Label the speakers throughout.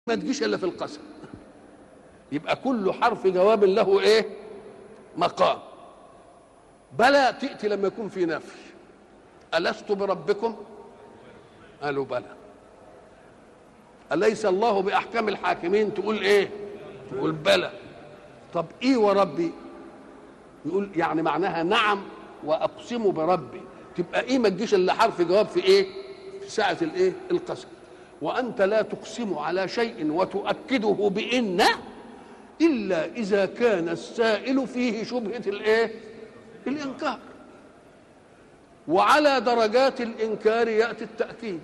Speaker 1: ما تجيش الا في القسم يبقى كل حرف جواب له ايه مقام بلى تأتي لما يكون في نفي ألست بربكم قالوا بلى أليس الله بأحكام الحاكمين تقول إيه تقول بلى طب إيه وربي يقول يعني معناها نعم وأقسم بربي تبقى إيه ما تجيش إلا حرف جواب في إيه في ساعة الإيه القسم وأنت لا تقسم على شيء وتؤكده بإن إلا إذا كان السائل فيه شبهة الإيه الإنكار وعلى درجات الإنكار يأتي التأكيد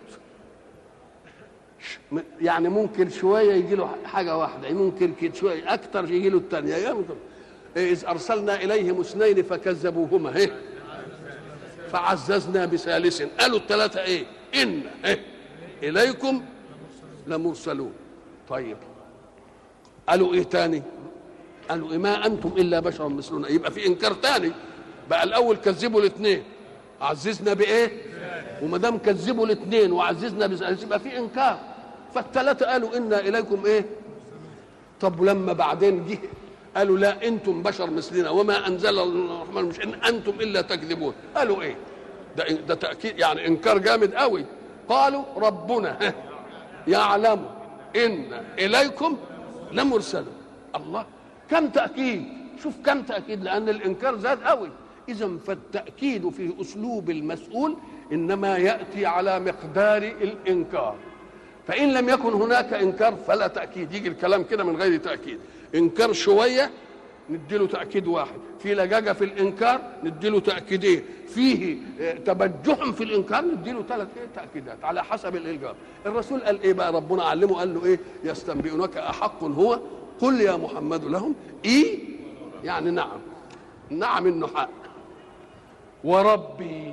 Speaker 1: يعني ممكن شويه يجي له حاجه واحده ممكن كده شويه اكتر يجي له الثانيه اذ ارسلنا اليهم اثنين فكذبوهما ايه فعززنا بثالث قالوا الثلاثه ايه ان إيه؟ اليكم لمرسلون طيب قالوا ايه تاني قالوا إيه ما انتم الا بشر مثلنا يبقى في انكار تاني بقى الاول كذبوا الاثنين عززنا بايه وما دام كذبوا الاثنين وعززنا بثالث يبقى في انكار فالثلاثه قالوا انا اليكم ايه طب لما بعدين جه قالوا لا انتم بشر مثلنا وما انزل الرحمن مش ان انتم الا تكذبون قالوا ايه ده ده تاكيد يعني انكار جامد قوي قالوا ربنا يعلم ان اليكم لمرسلون الله كم تاكيد شوف كم تاكيد لان الانكار زاد قوي اذا فالتاكيد في اسلوب المسؤول انما ياتي على مقدار الانكار فان لم يكن هناك انكار فلا تاكيد يجي الكلام كده من غير تاكيد انكار شويه نديله تاكيد واحد في لجاجه في الانكار نديله تاكيدين فيه تبجح في الانكار نديله ثلاث ايه تاكيدات على حسب الالجام الرسول قال ايه بقى ربنا علمه قال له ايه يستنبئونك احق هو قل يا محمد لهم ايه يعني نعم نعم انه حق وربي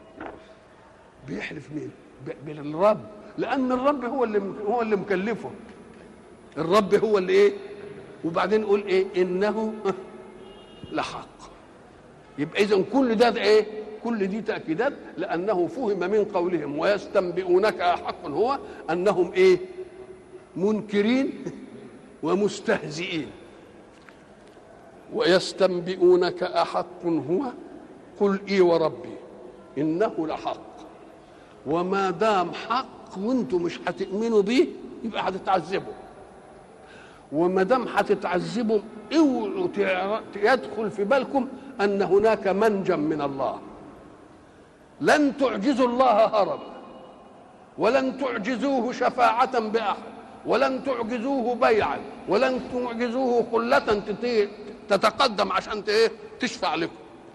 Speaker 1: بيحلف مين بالرب لان الرب هو اللي هو اللي مكلفه الرب هو اللي ايه وبعدين يقول ايه انه لحق يبقى اذا كل ده, ده ايه كل دي تاكيدات لانه فهم من قولهم ويستنبئونك احق هو انهم ايه منكرين ومستهزئين ويستنبئونك احق هو قل اي وربي انه لحق وما دام حق وانتم مش هتؤمنوا بيه يبقى هتتعذبوا وما دام هتتعذبوا اوعوا يدخل في بالكم ان هناك منجا من الله لن تعجزوا الله هربا ولن تعجزوه شفاعة بأحد ولن تعجزوه بيعا ولن تعجزوه خلة تتقدم عشان تشفع لكم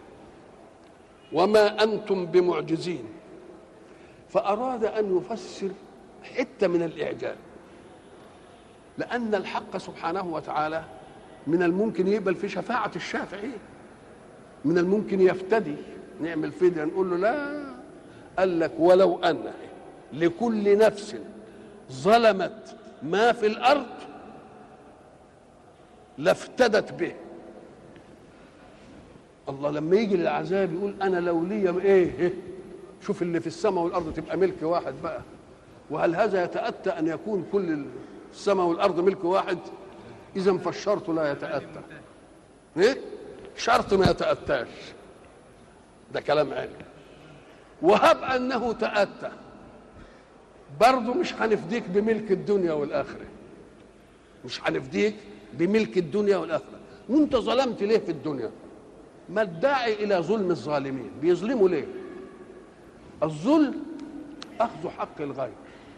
Speaker 1: وما أنتم بمعجزين فأراد أن يفسر حتة من الإعجاب لأن الحق سبحانه وتعالى من الممكن يقبل في شفاعة الشافعين من الممكن يفتدي نعمل فدية نقول له لا قال لك ولو أن لكل نفس ظلمت ما في الأرض لافتدت به الله لما يجي للعذاب يقول أنا لو لي إيه شوف اللي في السماء والأرض تبقى ملك واحد بقى وهل هذا يتأتى أن يكون كل السماء والارض ملك واحد اذا فالشرط لا يتاتى ايه شرط ما يتاتاش ده كلام علم وهب انه تاتى برضه مش هنفديك بملك الدنيا والاخره مش هنفديك بملك الدنيا والاخره وانت ظلمت ليه في الدنيا ما الداعي الى ظلم الظالمين بيظلموا ليه الظلم اخذ حق الغير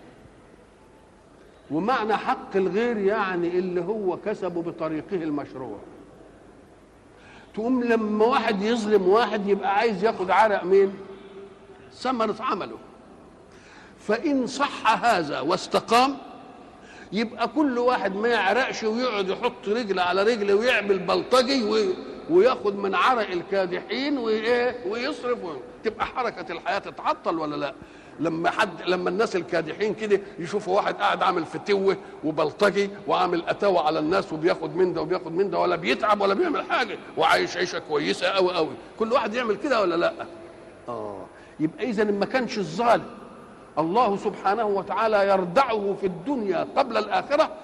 Speaker 1: ومعنى حق الغير يعني اللي هو كسبه بطريقه المشروع تقوم لما واحد يظلم واحد يبقى عايز ياخد عرق مين ثمرة عمله فإن صح هذا واستقام يبقى كل واحد ما يعرقش ويقعد يحط رجل على رجل ويعمل بلطجي وياخد من عرق الكادحين ويصرف تبقى حركة الحياة تتعطل ولا لا لما حد لما الناس الكادحين كده يشوفوا واحد قاعد عامل فتوه وبلطجي وعامل اتاوه على الناس وبياخد من ده وبياخد من ده ولا بيتعب ولا بيعمل حاجه وعايش عيشه كويسه قوي قوي كل واحد يعمل كده ولا لا اه يبقى اذا ما كانش الظالم الله سبحانه وتعالى يردعه في الدنيا قبل الآخرة